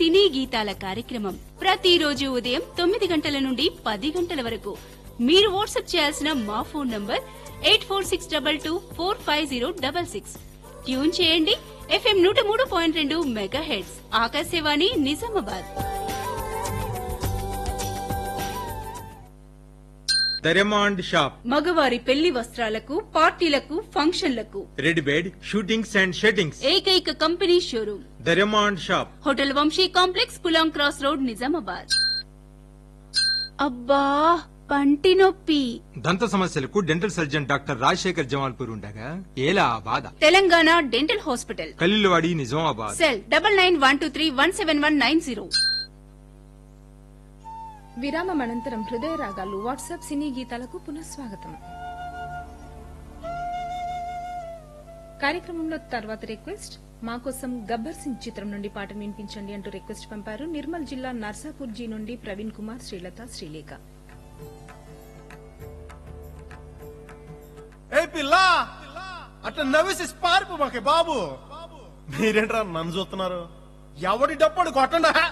సినీ గీతాల కార్యక్రమం ప్రతిరోజు ఉదయం తొమ్మిది గంటల నుండి పది గంటల వరకు మీరు వాట్సాప్ చేయాల్సిన మా phone number eight four six double two four five zero double six tune చేయండి ఎఫ్ఎం నూట మూడు పాయింట్ రెండు మెగా హెడ్స్ ఆకాశవాణి నిజామాబాద్ దరమాండ్ షాప్ మగవారి పెళ్లి వస్త్రాలకు పార్టీలకు ఫంక్షన్లకు readymade suitings and shirtings ఏకైక కంపెనీ షోరూమ్ దరమాండ్ shop hotel Vamsi complex Pulang cross road Nizamabad అబ్బా పంటి నొప్పి దంత సమస్యలకు dental surgeon doctor Rajasekhar Jamalpur ఉండగా ఏలా ఆ బాధ Telangana dental hospital Kallulawadi Nizamabad cell double nine one two three one seven one nine zero విరామం అనంతరం హృదయ రాగాలు వాట్సాప్ సినీ గీతాలకు పునఃస్వాగతం కార్యక్రమంలో తర్వాత రిక్వెస్ట్ మా కోసం గబ్బర్ సింగ్ చిత్రం నుండి పాటను వినిపించండి అంటూ రిక్వెస్ట్ పంపారు నిర్మల్ జిల్లా నర్సాపూర్ జీ నుండి ప్రవీణ్ కుమార్ శ్రీలత శ్రీలేఖ ఏ పిల్ల అట్లా నవ్వేసి పారిపో మాకే బాబు మీరేంట్రా నన్ను చూస్తున్నారు ఎవడి డప్పుడు కొట్టండా